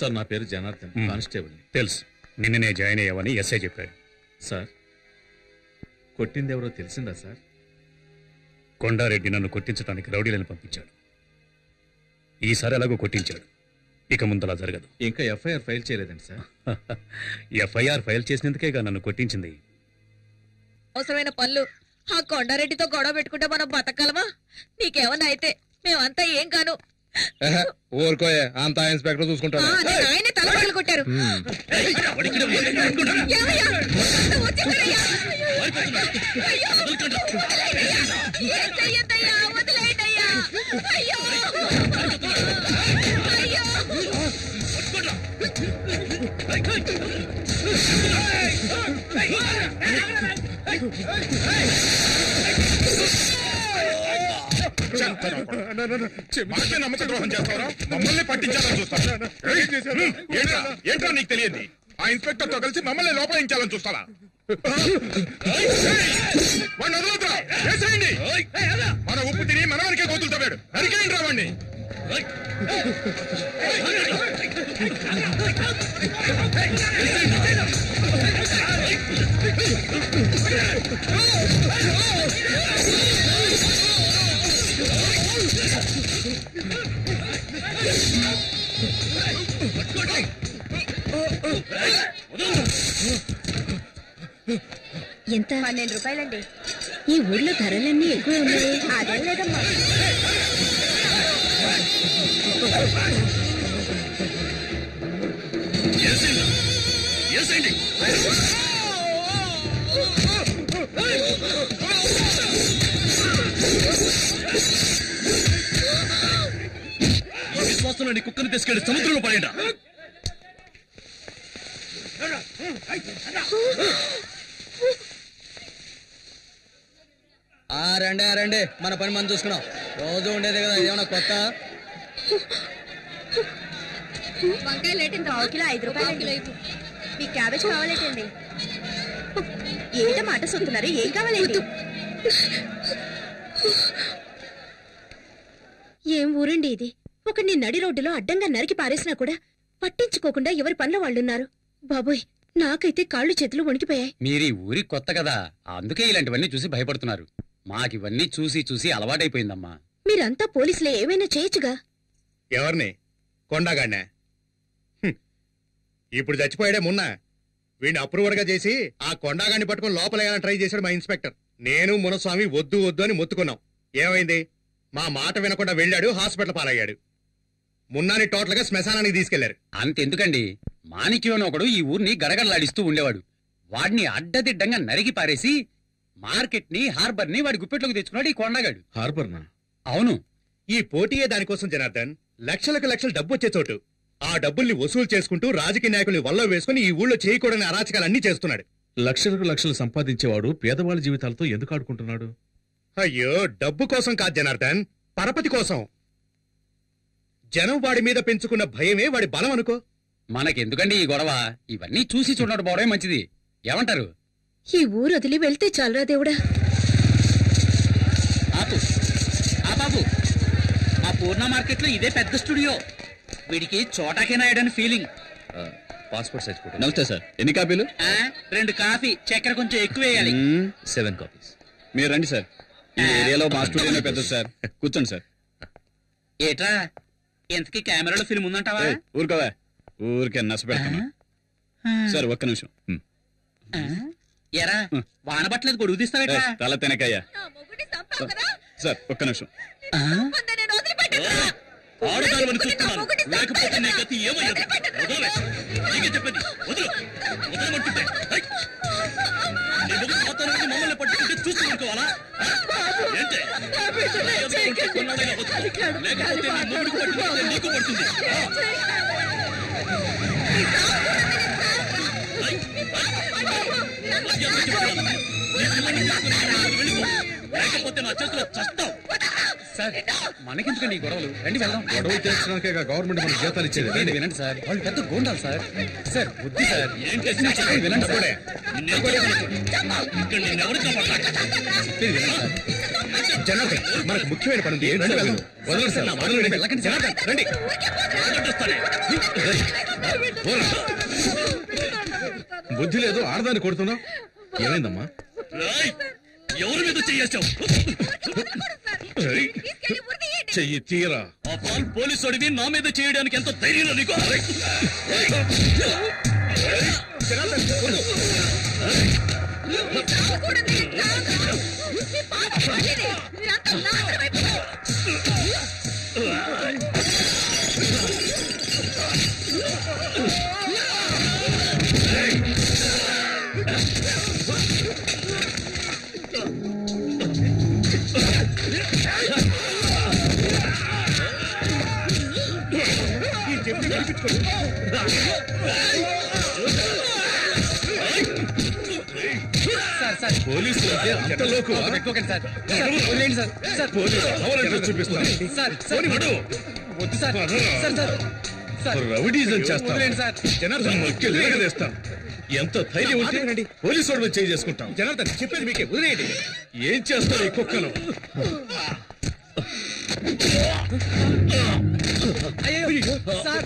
Sir నా పేరు జనార్దన్ మ్మ్. Constable తెలుసు నిన్ననే జాయిన్ అయ్యావని ఎస్ఐ చెప్పాడు సార్ కొట్టింది ఎవరో తెలిసిందా సార్ కొండారెడ్డి నన్ను కొట్టించడానికి రౌడీలను పంపించాడు ఈసారి ఎలాగో కొట్టించాడు ఇక ముందలా జరగదు ఇంకా ఎఫ్ఐఆర్ ఫైల్ చేయలేదండి సార్ ఎఫ్ఐఆర్ ఫైల్ చేసినందుకేగా నన్ను కొట్టించింది అవసరమైన పనులు ఆ కొండారెడ్డితో గొడవ పెట్టుకుంటే మనం బతకగలమా నీకేమన్నా అయితే మేమంతా ఏం కాను ఊరుకోయే అంతా ఇన్స్పెక్టర్ ఆ, చూసుకుంటాడు నేను ఆయనే తల పగలు కొట్టారు ఏమయ్యా? వచ్చేసారయ్యా. అయ్యో. వదిలేయయ్యా. ఏం చెయ్యొద్దయ్యా. వదిలేయండయ్యా. అయ్యో. అయ్యో. మాకే నమ్మక ద్రోహం చేస్తావరా మమ్మల్ని పట్టించాలని చూస్తారా హ్మ్, ఏంట్రా ఏంట్రా నీకు తెలియదు ఆ ఇన్స్పెక్టర్ తో కలిసి మమ్మల్ని లోపలించాలని చూస్తారా వాడిని వదలొద్దురా వేసేయండి మన ఉప్పు తిని మనవనికే గోతులు తవ్వాడు నరికేయండి రా వాడిని ఎంత పన్నెండు రూపాయలండి ఈ ఊర్లో ధరలన్నీ ఎక్కువ ఉన్నాయి అదేం లేదమ్మా ఈ విశ్వాసంలో కుక్కను తీసుకెళ్లి సముద్రంలో పడేయండి ఆ రండి ఆ రండి మన పని మనం చూసుకున్నాం రోజు ఉండేది కదా ఏమన్నా కొత్త వంకాయ లేటండి పావు కిలో ఐదు రూపాయలు మీ క్యాబేజ్ కావాలేటండి ఏట మాట సొత్తున్నారు ఏం కావాలండి ఏం ఊరండి ఇది ఒకడిని నడి రోడ్డులో అడ్డంగా నరికి పారేసినా కూడా పట్టించుకోకుండా ఎవరి పనుల వాళ్ళున్నారు బాబోయ్ నాకైతే కాళ్ళు చేతులు వణికిపోయాయి మీరు ఈ ఊరి కొత్త కదా అందుకే ఇలాంటివన్నీ చూసి భయపడుతున్నారు మాకివన్నీ చూసి చూసి అలవాటైపోయిందమ్మా మీరంతా పోలీసులే ఏమైనా చేయొచ్చుగా ఎవరిని కొండగాడినా హ్మ్. ఇప్పుడు చచ్చిపోయాడే మొన్న వీడిని అప్రూవర్ గా చేసి ఆ కొండగాడిని పట్టుకుని లోపలేయాలని ట్రై చేశాడు మా ఇన్స్పెక్టర్ నేను మునస్వామి వద్దు వద్దు అని మొత్తుకున్నాం ఏమైంది మా మాట వినకుండా వెళ్ళాడు హాస్పిటల్ పాలయ్యాడు మున్నాని టోటల్ గా శ్మశానానికి తీసుకెళ్లారు అంతెందుకండి మాణిక్యం అని ఒకడు ఈ ఊరిని గడగడలాడిస్తూ ఉండేవాడు వాడిని అడ్డదిడ్డంగా నరికి పారేసి మార్కెట్ ని హార్బర్ ని వాడి గుప్పెట్లోకి తెచ్చుకున్నాడు ఈ కొండగాడు హార్బర్నా అవును ఈ పోటీయే దానికోసం జనార్దన్ లక్షలకు లక్షలు డబ్బు వచ్చే చోటు ఆ డబ్బుల్ని వసూలు చేసుకుంటూ రాజకీయ నాయకుల్ని వల్ల వేసుకుని ఈ ఊళ్ళో చేయకూడని అరాచకాలన్నీ చేస్తున్నాడు లక్షలకు లక్షలు సంపాదించేవాడు పేదవాళ్ళ జీవితాలతో ఎందుకు ఆడుకుంటున్నాడు అయ్యో డబ్బు కోసం కాదు జనార్దన్ పరపతి కోసం జనం వాడి మీద పెంచుకున్న భయమే వాడి బలం అనుకో మనకెందుకండి ఈ గొడవ ఇవన్నీ చూసి చూడడం పోవడమే మంచిది ఏమంటారు ఈ ఊరు వదిలి వెళ్తే చాలరా దేవుడా ఆపు ఆ బాబు ఆ పూర్ణ మార్కెట్ లో ఇదే పెద్ద స్టూడియో వీడికి చోటాకే నాయడని ఫీలింగ్ పాస్పోర్ట్ సైజ్ ఫోటో నమస్తే సార్ ఎన్ని కాపీలు రెండు కాఫీ చక్కెర కొంచెం ఎక్కువ వేయాలి సెవెన్ కాపీస్ మీరు రండి సార్ ఈ ఏరియాలో మా స్టూడియోనే పెద్ద సార్ కూర్చోండి సార్ ఏట్రా ఎంతకి కెమెరాలో ఫిల్మ్ ఉందంటావా ఊరుకోవా ఊరికే నచ్చ పెడతాను సార్ ఒక్క నిమిషం ఎరా వాన పట్టలేదు గొడుగు తీస్తావేట్రా తల తినకయ్యా నా మొగుడిని చంపావు కదా? సార్ ఒక్క నిమిషం వంద నేను వదిలిపెట్టనురా. ఆడదానివని నా చూస్తున్నాను మొగుడిని లేకపోతే నీ చంపాను గతి కదా? ఏమయ్యదు వదిలిపెట్టనురా. వదలవే నీకే చెప్పేది వదులు వదలమంటుంటే హై! నీ మొగుడు పోతానని మమ్మల్ని పట్టుకుంటే చూస్తూ అనుకోవాలా ఏంటి ఉంటే కొన్నాళ్ళైనా బతుకు. లేకపోతే నీ మొగుడికి పట్టుకుంటే నీకు పడుతుంది హై! మర్యాద చెప్తున్నాను. నీ పిల్లని తీసుకుని వెళ్ళిపో. లేకపోతే నా చేతిలో చస్తావు సార్ మనకెందుకండి ఈ గొడవలు రండి వెళ్దాం గొడవలు తెచ్చినాకే గవర్నమెంట్ మనకు జీతాలు ఇచ్చేది వినండి, రండి. వినండి సార్ వాళ్ళు పెద్ద గోండాలు సార్ సార్ వద్దు సార్ ఏంటి నేను చెప్పేది వినండి సార్ ఇక్కడ నిన్నెవరు కాపాడాలి చెప్పేది వినండి సార్ జనార్దన్ మనకు ముఖ్యమైన పని ఉంది ఏంటి సార్ మీరు? వదలండి సార్, వదలండి. వెళ్ళకండి సార్ రండి కొట్టొస్తానే పోరా. బుద్ధి లేదు ఆడదాన్ని కొడుతున్నావు ఏమైందమ్మా రాయ్ ఎవరి మీద చేయేశావు ఏయ్, చెయ్యి తీరా ఆ పాల్ పోలీసు అడిగి నా మీద చేయడానికి ఎంత ధైర్యం నీకు సార్ సార్ పోలీసులు అంటే అంత లోకు పెట్టుకోకండి సార్ సార్ వదిలేయండి సార్ సార్ పోలీసు కావాలంటే చూపిస్తాను సార్ సార్ వద్దు sir sir sir sir rowdyism చేస్తాం వదిలేయండి సార్ జనార్దన్ మొక్కి లేగదేస్తాం ఎంత ధైర్యం ఉంటే పోలీసు వాడి మీద చేయి చేసుకుంటాం జనార్దన్ చెప్పేది మీకే వదిలేయండి ఏం చేస్తావు ఈ కుక్కను అయ్యో సార్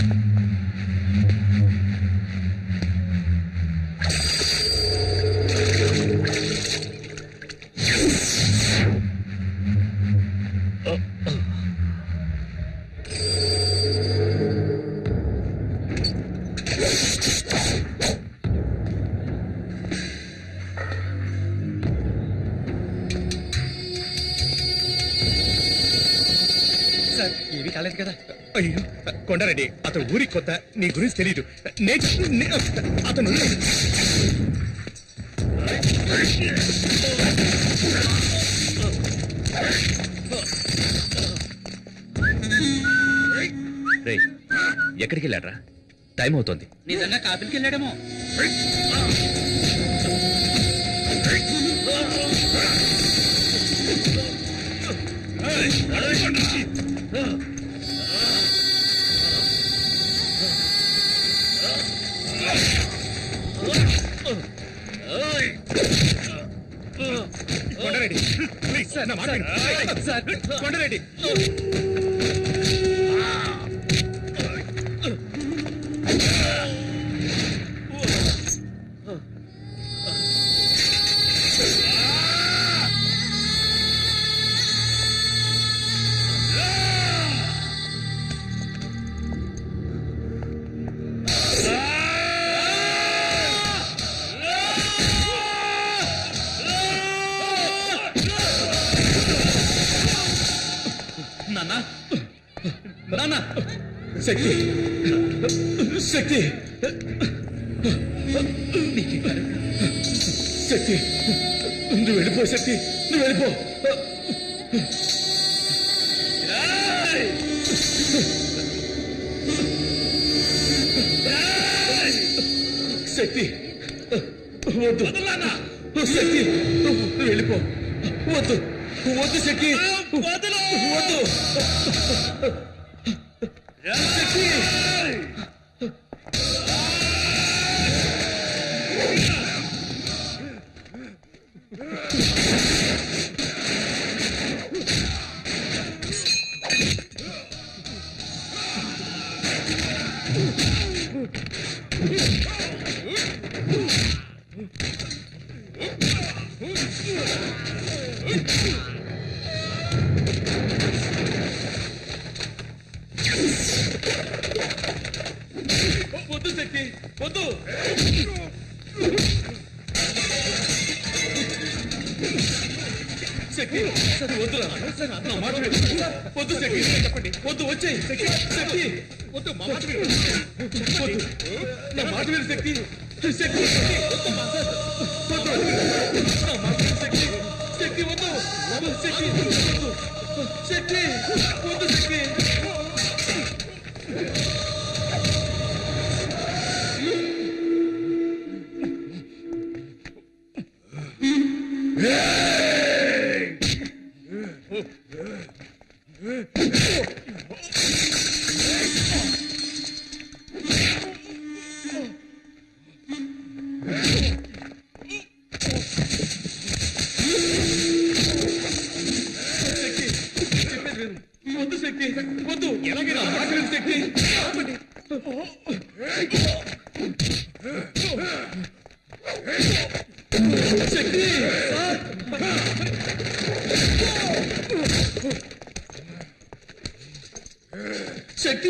సార్ ఏమీ కాలేదు కదా అయ్యో కొండారెడ్డి అతను ఊరికి కొత్త నీ గురించి తెలియదు నేను నే- అతను రే ఎక్కడికి వెళ్ళాడ్రా టైం అవుతోంది నిజంగా కాపులకి వెళ్ళాడేమో కొండారెడ్డి ప్లీజ్ నా మాట విను. సార్ కొండారెడ్డి నాన్న నాన్న శక్తి శక్తి శక్తి నువ్వు వెళ్ళిపో శక్తి నువ్వు వెళ్ళిపో శక్తి వద్దు శక్తి నువ్వు వెళ్ళిపో వద్దు వద్దు శక్తి వదలు! వద్దు శక్తి వద్దు శక్తి వద్దు శక్తి వద్దురా నా మాట విను. వద్దు శక్తి చెప్పండి వద్దు వచ్చేయి శక్తి శక్తి వద్దు మా మాట విను. వద్దు నా మాట విను శక్తి శక్తి వద్దు మా సార్. వద్దు నా మాట విను శక్తి శక్తి వద్దు వద్దు శక్తి వద్దు శక్తి వద్దు శక్తి శక్తి శక్తి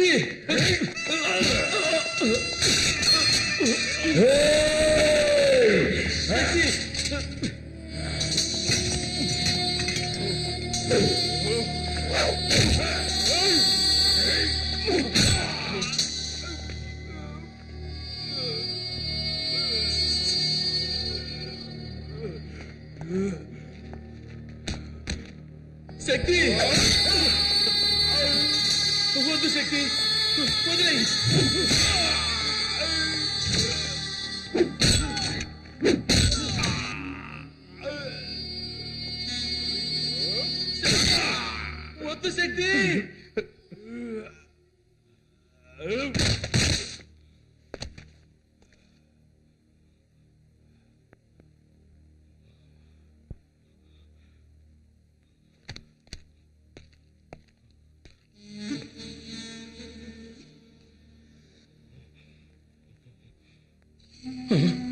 శక్తి వద్దు శక్తి వదిలేయి వద్దు శక్తి ఆ